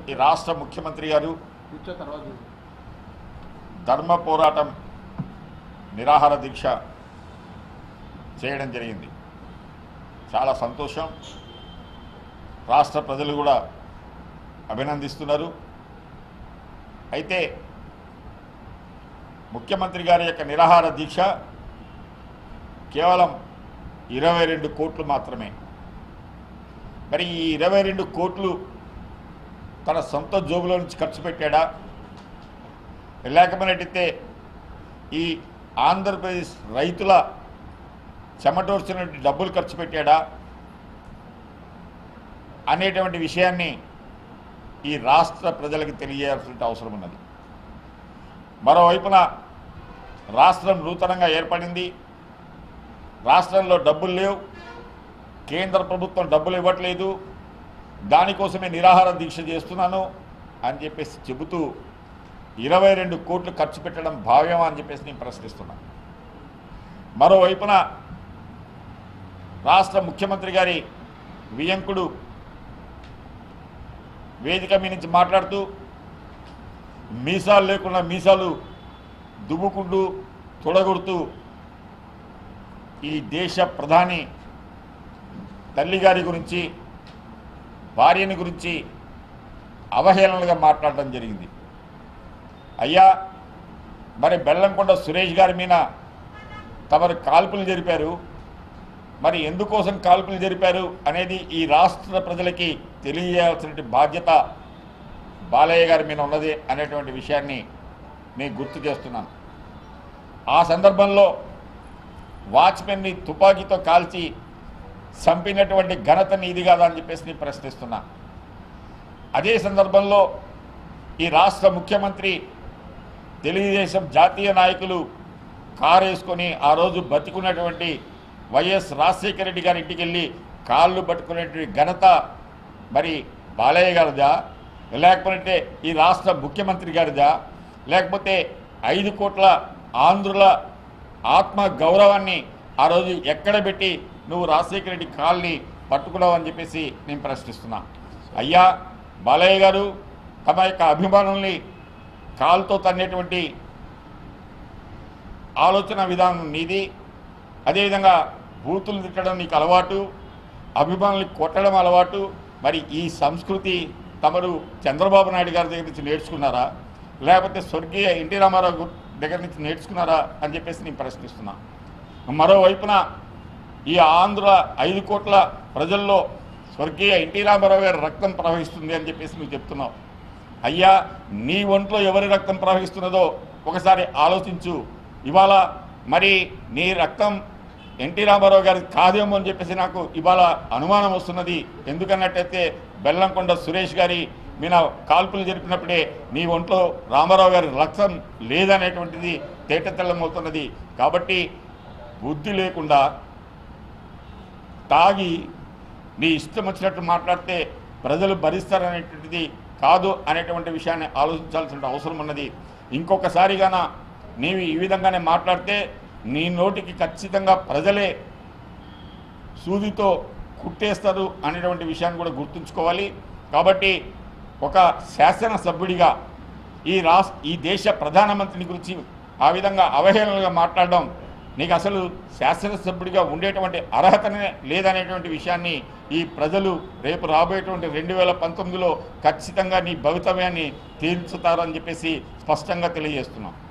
ఈ రాష్ట్ర ముఖ్యమంత్రి గారు కూర్చో తర్వాత చూడు. ధర్మ పోరాటం నిరాహార దీక్ష చేయడం జరిగింది చాలా సంతోషం రాష్ట్ర ప్రజలు కూడా అభినందిస్తున్నారు అయితే ముఖ్యమంత్రి గారి యొక్క నిరాహార దీక్ష కేవలం ఇరవై రెండు కోట్లు మాత్రమే మరి ఈ ఇరవై రెండు కోట్లు తన సొంత జోబులో నుంచి ఖర్చు పెట్టాడా లేకపోయినట్టయితే ఈ ఆంధ్రప్రదేశ్ రైతుల చెమటోర్చినటువంటి డబ్బులు ఖర్చు పెట్టాడా అనేటువంటి విషయాన్ని ఈ రాష్ట్ర ప్రజలకు తెలియజేయాల్సిన అవసరం ఉన్నది మరోవైపున రాష్ట్రం నూతనంగా ఏర్పడింది రాష్ట్రంలో డబ్బులు లేవు కేంద్ర ప్రభుత్వం డబ్బులు ఇవ్వట్లేదు దానికోసమే నిరాహార దీక్ష చేస్తున్నాను అని చెప్పేసి చెబుతూ ఇరవై రెండు కోట్లు ఖర్చు పెట్టడం భావ్యమా అని చెప్పేసి నేను ప్రశ్నిస్తున్నా మరోవైపున రాష్ట్ర ముఖ్యమంత్రి గారి వియంకుడు వేదిక మీ నుంచి మాట్లాడుతూ మీసాలు లేకుండా మీసాలు దువ్వుకుంటూ తొడగొడుతూ ఈ దేశ ప్రధాని తల్లి గారి గురించి భార్యని గురించి అవహేళనలుగా మాట్లాడడం జరిగింది అయ్యా మరి బెల్లంకొండ సురేష్ గారి మీద తమరు కాల్పులు జరిపారు మరి ఎందుకోసం కాల్పులు జరిపారు అనేది ఈ రాష్ట్ర ప్రజలకి తెలియజేయాల్సిన బాధ్యత బాలయ్య గారి మీద ఉన్నది అనేటువంటి విషయాన్ని నేను గుర్తు చేస్తున్నాను ఆ సందర్భంలో వాచ్మెన్ని తుపాకీతో కాల్చి చంపినటువంటి ఘనత నీది కాదా అని చెప్పేసి నేను ప్రశ్నిస్తున్నా అదే సందర్భంలో ఈ రాష్ట్ర ముఖ్యమంత్రి తెలుగుదేశం జాతీయ నాయకులు కారు వేసుకొని ఆ రోజు బతికున్నటువంటి వైఎస్ రాజశేఖర రెడ్డి గారి ఇంటికి వెళ్ళి కాళ్ళు పట్టుకునేటువంటి ఘనత మరి బాలయ్య గారిదా లేకపోతే ఈ రాష్ట్ర ముఖ్యమంత్రి గారిదా లేకపోతే ఐదు కోట్ల ఆంధ్రుల ఆత్మ గౌరవాన్ని ఆ రోజు ఎక్కడ పెట్టి నువ్వు రాజశేఖర రెడ్డి కాల్ని పట్టుకున్నావు అని చెప్పేసి నేను ప్రశ్నిస్తున్నా అయ్యా బాలయ్య గారు తమ యొక్క అభిమానుల్ని కాలుతో తన్నేటువంటి ఆలోచన విధానం నీది అదేవిధంగా బూతులు తిట్టడం నీకు అలవాటు అభిమానులు కొట్టడం అలవాటు మరి ఈ సంస్కృతి తమరు చంద్రబాబు నాయుడు గారి దగ్గర నుంచి నేర్చుకున్నారా లేకపోతే స్వర్గీయ ఎన్టీ రామారావు గు- దగ్గర నుంచి నేర్చుకున్నారా అని చెప్పేసి నేను ప్రశ్నిస్తున్నా మరోవైపున ఈ ఆంధ్ర ఐదు కోట్ల ప్రజల్లో స్వర్గీయ ఎన్టీ రామారావు గారి రక్తం ప్రవహిస్తుంది అని చెప్పేసి నువ్వు చెప్తున్నావు అయ్యా నీ ఒంట్లో ఎవరి రక్తం ప్రవహిస్తున్నదో ఒకసారి ఆలోచించు ఇవాళ మరి నీ రక్తం ఎన్టీ రామారావు గారి కాదేమో అని చెప్పేసి నాకు ఇవాళ అనుమానం వస్తున్నది ఎందుకన్నట్టయితే బెల్లంకొండ సురేష్ గారి మీద కాల్పులు జరిపినప్పుడే నీ ఒంట్లో రామారావు గారి రక్తం లేదనేటువంటిది తేటతెల్లమవుతున్నది కాబట్టి బుద్ధి లేకుండా తాగి నీ ఇష్టం వచ్చినట్టు మాట్లాడితే ప్రజలు భరిస్తారనేటువంటిది కాదు అనేటువంటి విషయాన్ని ఆలోచించాల్సిన అవసరం ఉన్నది ఇంకొకసారిగాన నీవు ఈ విధంగానే మాట్లాడితే నీ నోటికి ఖచ్చితంగా ప్రజలే సూదితో కుట్టేస్తారు అనేటువంటి విషయాన్ని కూడా గుర్తుంచుకోవాలి కాబట్టి ఒక శాసనసభ్యుడిగా ఈ రాష్ట్ర ఈ దేశ ప్రధానమంత్రిని గురించి ఆ విధంగా అవహేళనగా మాట్లాడడం నీకు అసలు శాసనసభ్యుడిగా ఉండేటువంటి అర్హతనే లేదనేటువంటి విషయాన్ని ఈ ప్రజలు రేపు రాబోయేటువంటి రెండు వేల పంతొమ్మిదిలో ఖచ్చితంగా నీ భవితవ్యాన్ని తీర్చుతారని చెప్పేసి స్పష్టంగా తెలియజేస్తున్నాం